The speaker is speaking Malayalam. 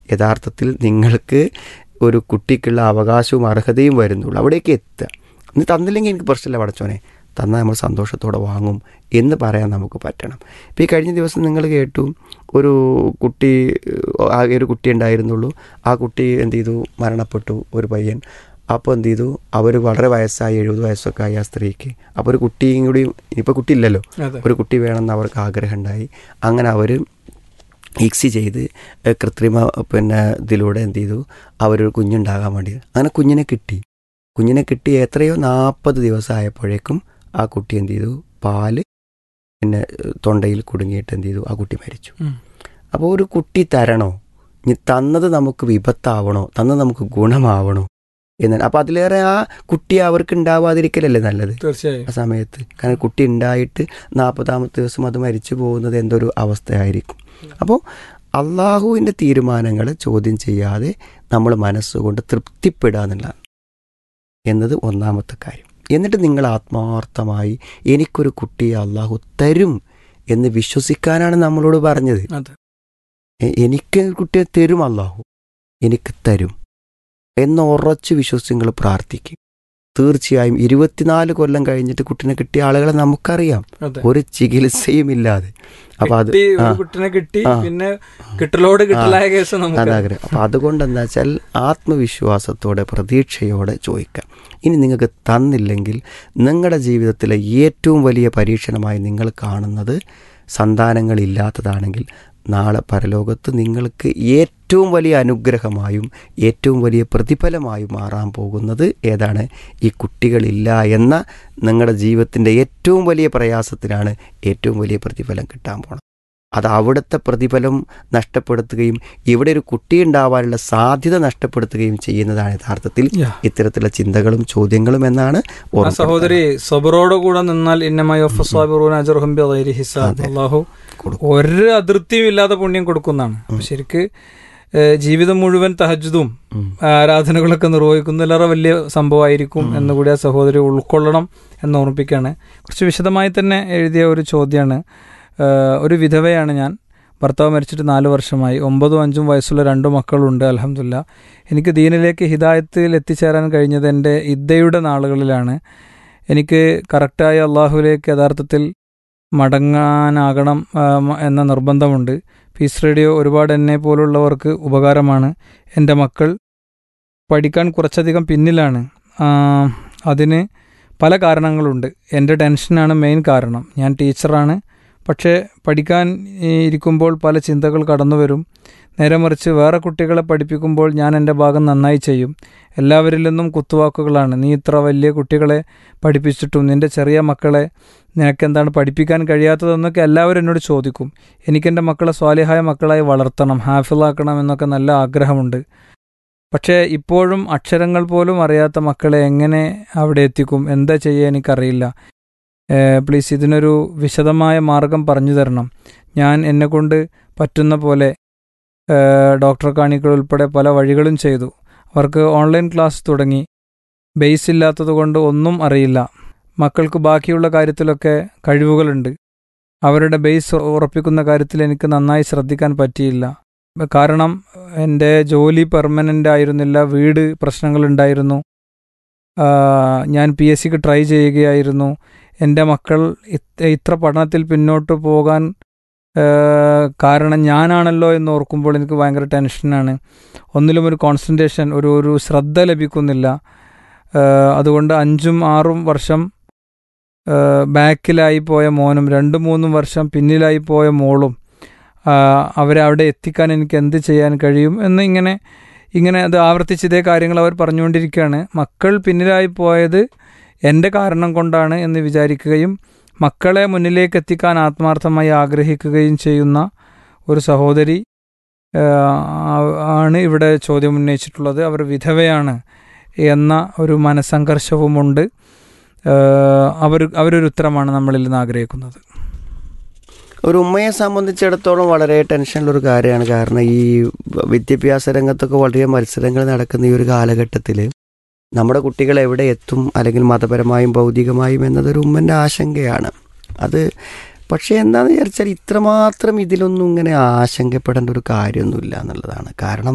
യഥാർത്ഥത്തിൽ നിങ്ങൾക്ക് ഒരു കുട്ടിക്കുള്ള അവകാശവും അർഹതയും വരുന്നുള്ളൂ അവിടേക്ക് എത്തുക ഇനി തന്നില്ലെങ്കിൽ എനിക്ക് പ്രശ്നമില്ല പടച്ചോനെ തന്നാൽ നമ്മൾ സന്തോഷത്തോടെ വാങ്ങും എന്ന് പറയാൻ നമുക്ക് പറ്റണം ഇപ്പോൾ ഈ കഴിഞ്ഞ ദിവസം നിങ്ങൾ കേട്ടു ഒരു കുട്ടി ആകെ ഒരു കുട്ടി ഉണ്ടായിരുന്നുള്ളൂ ആ കുട്ടി എന്ത് ചെയ്തു മരണപ്പെട്ടു ഒരു പയ്യൻ അപ്പോൾ എന്ത് ചെയ്തു അവർ വളരെ വയസ്സായി എഴുപത് വയസ്സൊക്കെ ആയി ആ സ്ത്രീക്ക് അപ്പോൾ ഒരു കുട്ടിയും കൂടി ഇപ്പോൾ കുട്ടി ഇല്ലല്ലോ അതെ ഒരു കുട്ടി വേണമെന്ന് അവർക്ക് ആഗ്രഹം ഉണ്ടായി അങ്ങനെ അവർ ഇക്സി ചെയ്ത് ഏഹ്, കൃത്രിമ പിന്നെ ഇതിലൂടെ എന്ത് ചെയ്തു അവരൊരു കുഞ്ഞുണ്ടാകാൻ വേണ്ടി അങ്ങനെ കുഞ്ഞിനെ കിട്ടി കുഞ്ഞിനെ കിട്ടി എത്രയോ നാൽപ്പത് ദിവസം ആയപ്പോഴേക്കും ആ കുട്ടി എന്ത് ചെയ്തു പാല് പിന്നെ ഏഹ്, തൊണ്ടയിൽ കുടുങ്ങിയിട്ട് എന്ത് ചെയ്തു ആ കുട്ടി മരിച്ചു ഉം. അപ്പോൾ ഒരു കുട്ടി തരണോ ഇനി തന്നത് നമുക്ക് വിപത്താവണോ തന്നത് നമുക്ക് ഗുണമാവണോ എന്നാണ് അപ്പോൾ അതിലേറെ ആ കുട്ടി അവർക്ക് ഉണ്ടാവാതിരിക്കലല്ലേ നല്ലത് തീർച്ചയായും ആ സമയത്ത് കാരണം കുട്ടി ഉണ്ടായിട്ട് നാൽപ്പതാമത്തെ ദിവസം അത് മരിച്ചു പോകുന്നത് എന്തൊരു അവസ്ഥയായിരിക്കും അപ്പോൾ അള്ളാഹുവിൻ്റെ തീരുമാനങ്ങൾ ചോദ്യം ചെയ്യാതെ നമ്മൾ മനസ്സുകൊണ്ട് തൃപ്തിപ്പെടുക എന്നുള്ളതാണ് എന്നത് ഒന്നാമത്തെ കാര്യം എന്നിട്ട് നിങ്ങൾ ആത്മാർത്ഥമായി എനിക്കൊരു കുട്ടിയെ അള്ളാഹു തരും എന്ന് വിശ്വസിക്കാനാണ് നമ്മളോട് പറഞ്ഞത് അതെ എ- എനിക്ക് കുട്ടിയെ തരും അള്ളാഹു എനിക്ക് തരും എന്ന് ഉറച്ചു വിശ്വസിച്ച് നിങ്ങൾ പ്രാർത്ഥിക്കും തീർച്ചയായും ഇരുപത്തിനാല് കൊല്ലം കഴിഞ്ഞിട്ട് കുട്ടിനെ കിട്ടിയ ആളുകളെ നമുക്കറിയാം അതെ ഒരു ചികിത്സയും ഇല്ലാതെ അപ്പൊ അത് കിട്ടി, ഒരു ആ. കുട്ടിനെ കിട്ടി ആ. പിന്നെ കിട്ടലോട് കിട്ടലായ കേസ് നമുക്ക് അതാഗ്രഹം അപ്പൊ അതുകൊണ്ട് എന്താ വെച്ചാൽ ആത്മവിശ്വാസത്തോടെ പ്രതീക്ഷയോടെ ചോദിക്കാം ഇനി നിങ്ങൾക്ക് തന്നില്ലെങ്കിൽ നിങ്ങളുടെ ജീവിതത്തിലെ ഏറ്റവും വലിയ പരീക്ഷണമായി നിങ്ങൾ കാണുന്നത് സന്താനങ്ങളില്ലാത്തതാണെങ്കിൽ നാളെ പരലോകത്ത് നിങ്ങൾക്ക് ഏറ്റവും വലിയ അനുഗ്രഹമായും ഏറ്റവും വലിയ പ്രതിഫലമായും മാറാൻ പോകുന്നത് ഏതാണ് ഈ കുട്ടികളില്ല എന്ന നിങ്ങളുടെ ജീവിതത്തിൻ്റെ ഏറ്റവും വലിയ പ്രയാസത്തിനാണ് ഏറ്റവും വലിയ പ്രതിഫലം കിട്ടാൻ പോണത് അത് അവിടുത്തെ പ്രതിഫലം നഷ്ടപ്പെടുത്തുകയും ഇവിടെ ഒരു കുട്ടി ഉണ്ടാവാനുള്ള സാധ്യത നഷ്ടപ്പെടുത്തുകയും ചെയ്യുന്നതാണ് യഥാർത്ഥത്തിൽ യാ. ഇത്തരത്തിലുള്ള ചിന്തകളും ചോദ്യങ്ങളും എന്നാണ് ആ ഓർമ്മപ്പെടുത്താൻ. സഹോദരി സബറോട് കൂടെ നിന്നാൽ ഹിസാബ് അള്ളാഹു കൊടുക്കും. ഒരു അതിർത്തിയും ഇല്ലാത്ത പുണ്യം കൊടുക്കുന്നതാണ് അപ്പൊ ശരിക്ക് ഏഹ്, ജീവിതം മുഴുവൻ തഹജുദും ഉം. ആരാധനകളൊക്കെ നിർവഹിക്കുന്നതിലേറെ വലിയ സംഭവമായിരിക്കും എന്നുകൂടി ആ സഹോദരി ഉൾക്കൊള്ളണം എന്ന് ഓർമ്മിപ്പിക്കുകയാണ് കുറച്ച് വിശദമായി തന്നെ എഴുതിയ ഒരു ചോദ്യമാണ് ഏഹ്, ഒരു വിധവയാണ് ഞാൻ ഭർത്താവ് മരിച്ചിട്ട് നാല് വർഷമായി ഒമ്പതും അഞ്ചും വയസ്സുള്ള രണ്ട് മക്കളുണ്ട് അലഹമില്ല എനിക്ക് ദീനിലേക്ക് ഹിദായത്തിൽ എത്തിച്ചേരാൻ കഴിഞ്ഞത് എൻ്റെ ഇദ്ദയുടെ നാളുകളിലാണ് എനിക്ക് കറക്റ്റായ അള്ളാഹുലേക്ക് യഥാർത്ഥത്തിൽ മടങ്ങാനാകണം ആ, മ- എന്ന നിർബന്ധമുണ്ട് പീസ് റേഡിയോ ഒരുപാട് എന്നെ പോലുള്ളവർക്ക് ഉപകാരമാണ് എൻ്റെ മക്കൾ പഠിക്കാൻ കുറച്ചധികം പിന്നിലാണ് ആ, അതിന് പല കാരണങ്ങളുണ്ട് എൻ്റെ ടെൻഷനാണ് മെയിൻ കാരണം ഞാൻ ടീച്ചറാണ് പക്ഷേ പഠിക്കാൻ ഈ, ഇരിക്കുമ്പോൾ പല ചിന്തകൾ കടന്നു വരും നേരെ മറിച്ച് വേറെ കുട്ടികളെ പഠിപ്പിക്കുമ്പോൾ ഞാൻ എൻ്റെ ഭാഗം നന്നായി ചെയ്യും എല്ലാവരിൽ നിന്നും കുത്തുവാക്കുകളാണ് നീ ഇത്ര വലിയ കുട്ടികളെ പഠിപ്പിച്ചിട്ടും നിൻ്റെ ചെറിയ മക്കളെ നിനക്കെന്താണ് പഠിപ്പിക്കാൻ കഴിയാത്തതെന്നൊക്കെ എല്ലാവരും എന്നോട് ചോദിക്കും എനിക്കെൻ്റെ മക്കളെ സ്വാലിഹായ മക്കളായി വളർത്തണം ഹാഫിളാക്കണം എന്നൊക്കെ നല്ല ആഗ്രഹമുണ്ട് പക്ഷേ ഇപ്പോഴും അക്ഷരങ്ങൾ പോലും അറിയാത്ത മക്കളെ എങ്ങനെ അവിടെ എത്തിക്കും എന്താ ചെയ്യുക എനിക്കറിയില്ല പ്ലീസ് ഇതിനൊരു വിശദമായ മാർഗം പറഞ്ഞു തരണം ഞാൻ എന്നെക്കൊണ്ട് പറ്റുന്ന പോലെ ഏഹ്, ഡോക്ടറെ കാണിക്കൽ ഉൾപ്പെടെ പല വഴികളും ചെയ്തു അവർക്ക് ഓൺലൈൻ ക്ലാസ് തുടങ്ങി ബേസ് ഇല്ലാത്തതുകൊണ്ട് ഒന്നും അറിയില്ല മക്കൾക്ക് ബാക്കിയുള്ള കാര്യത്തിലൊക്കെ കഴിവുകളുണ്ട് അവരുടെ ബേസ് ഉറപ്പിക്കുന്ന കാര്യത്തിൽ എനിക്ക് നന്നായി ശ്രദ്ധിക്കാൻ പറ്റിയില്ല കാരണം എൻ്റെ ജോലി പെർമനൻ്റ് ആയിരുന്നില്ല വീട് പ്രശ്നങ്ങളുണ്ടായിരുന്നു ആ, ഞാൻ പി എസ് സിക്ക് ട്രൈ ചെയ്യുകയായിരുന്നു എൻ്റെ മക്കൾ ഇത്- ഇത്ര പഠനത്തിൽ പിന്നോട്ട് പോകാൻ ആ, കാരണം ഞാനാണല്ലോ എന്ന് ഓർക്കുമ്പോൾ എനിക്ക് ഭയങ്കര ടെൻഷനാണ് ഒന്നിലും ഒരു കോൺസെൻട്രേഷൻ ഒരു ഒരു ശ്രദ്ധ ലഭിക്കുന്നില്ല ആ, അതുകൊണ്ട് അഞ്ചും ആറും വർഷം ആ, ബാക്കിലായി പോയ മോനും രണ്ടും മൂന്നും വർഷം പിന്നിലായി പോയ മോളും ആ, അവരെ അവിടെ എത്തിക്കാൻ എനിക്ക് എന്ത് ചെയ്യാൻ കഴിയും എന്ന് ഇങ്ങനെ ഇങ്ങനെ അത് ആവർത്തിച്ച് ഇതേ കാര്യങ്ങൾ അവർ പറഞ്ഞുകൊണ്ടിരിക്കുകയാണ് മക്കൾ പിന്നിലായി പോയത് എൻ്റെ കാരണം കൊണ്ടാണ് എന്ന് വിചാരിക്കുകയും മക്കളെ മുന്നിലേക്ക് എത്തിക്കാൻ ആത്മാർത്ഥമായി ആഗ്രഹിക്കുകയും ചെയ്യുന്ന ഒരു സഹോദരി ആ, ആണ് ഇവിടെ ചോദ്യം ഉന്നയിച്ചിട്ടുള്ളത് അവർ വിധവയാണ് എന്ന ഒരു മനസ്സംഘർഷവുമുണ്ട് ആ, അവർ അവരൊരു ഉത്തരമാണ് നമ്മളിൽ നിന്ന് ആഗ്രഹിക്കുന്നത് ഒരു ഉമ്മയെ സംബന്ധിച്ചിടത്തോളം വളരെ ടെൻഷനുള്ളൊരു കാര്യമാണ് കാരണം ഈ വിദ്യാഭ്യാസ രംഗത്തൊക്കെ വളരെ മത്സരങ്ങൾ നടക്കുന്ന ഈ ഒരു കാലഘട്ടത്തിൽ നമ്മുടെ കുട്ടികൾ എവിടെ എത്തും അല്ലെങ്കിൽ മതപരമായും ഭൗതികമായും എന്നതൊരു ഉമ്മൻ്റെ ആശങ്കയാണ് അത് പക്ഷേ എന്താണെന്ന് വിചാരിച്ചാൽ ഇത്രമാത്രം ഇതിലൊന്നും ഇങ്ങനെ ആശങ്കപ്പെടേണ്ട ഒരു കാര്യമൊന്നുമില്ല എന്നുള്ളതാണ് കാരണം